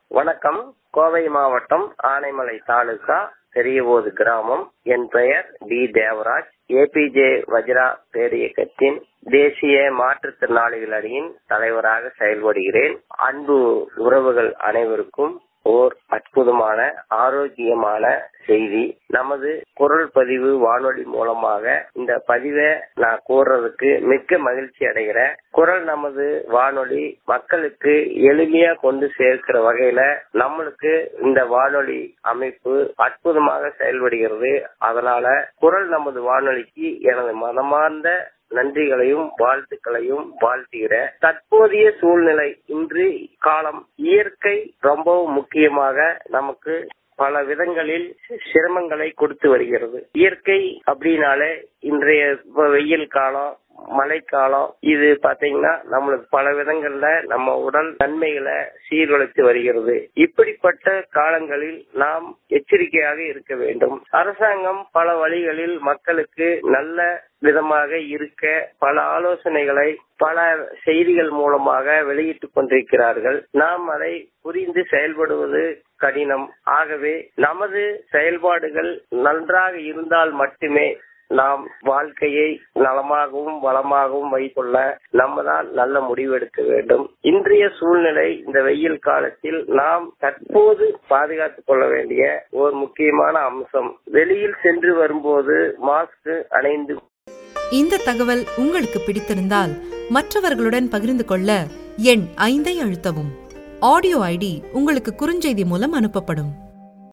வணக்கம் கோவை மாவட்டம் ஆனைமலை தாலுகா பெரியபோது கிராமம் என் பெயர் டி தேவராஜ் ஏபிஜே வஜ்ரா பேரியக்கத்தின் தேசிய மாற்றுத்திறனாளிகள் அணியின் தலைவராக செயல்படுகிறேன் அன்பு உறவுகள் அனைவருக்கும் ஓர் அற்புதமான ஆரோக்கியமான செய்தி நமது குரல் பதிவு வானொலி மூலமாக இந்த பதிவை நான் கூறுறதுக்கு மிக்க மகிழ்ச்சி அடைகிறேன் குரல் நமது வானொலி மக்களுக்கு எளிமையா கொண்டு சேர்க்கிற வகையில நம்மளுக்கு இந்த வானொலி அமைப்பு அற்புதமாக செயல்படுகிறது அதனால குரல் நமது வானொலிக்கு எனது மனமார்ந்த நன்றிகளையும் வாழ்த்துக்களையும் வாழ்த்துகிறேன் தற்போதைய சூழ்நிலை இன்று காலம் இயற்கை ரொம்பவும் முக்கியமாக நமக்கு பல விதங்களில் சிரமங்களை கொடுத்து வருகிறது இயற்கை அப்படின்னாலே இன்றைய வெயில் காலம் மழைக்காலம் இது பாத்தீங்கன்னா நம்மளுக்கு பல விதங்கள்ல நம்ம உடல் நன்மைகளை சீர்குலைத்து வருகிறது இப்படிப்பட்ட காலங்களில் நாம் எச்சரிக்கையாக இருக்க வேண்டும் அரசாங்கம் பல வழிகளில் மக்களுக்கு நல்ல விதமாக இருக்க பல ஆலோசனைகளை பல செய்திகள் மூலமாக வெளியிட்டுக் கொண்டிருக்கிறார்கள் நாம் அதை புரிந்து செயல்படுவது கடினம் ஆகவே நமது செயல்பாடுகள் நன்றாக இருந்தால் மட்டுமே நாம் வாழ்க்கையை நலமாகவும் வளமாகவும் வைத்துள்ள நம்ம தான் நல்ல முடிவெடுக்க வேண்டும் இன்றைய சூழ்நிலை இந்த வெயில் காலத்தில் நாம் தற்போது பாதுகாத்துக் கொள்ள வேண்டிய ஒரு முக்கியமான அம்சம் வெளியில் சென்று வரும்போது மாஸ்க் அணைந்து இந்த தகவல் உங்களுக்கு பிடித்திருந்தால் மற்றவர்களுடன் பகிர்ந்து கொள்ள எண் ஐந்தை அழுத்தவும் ஆடியோ ஐடி உங்களுக்கு குறுஞ்செய்தி மூலம் அனுப்பப்படும்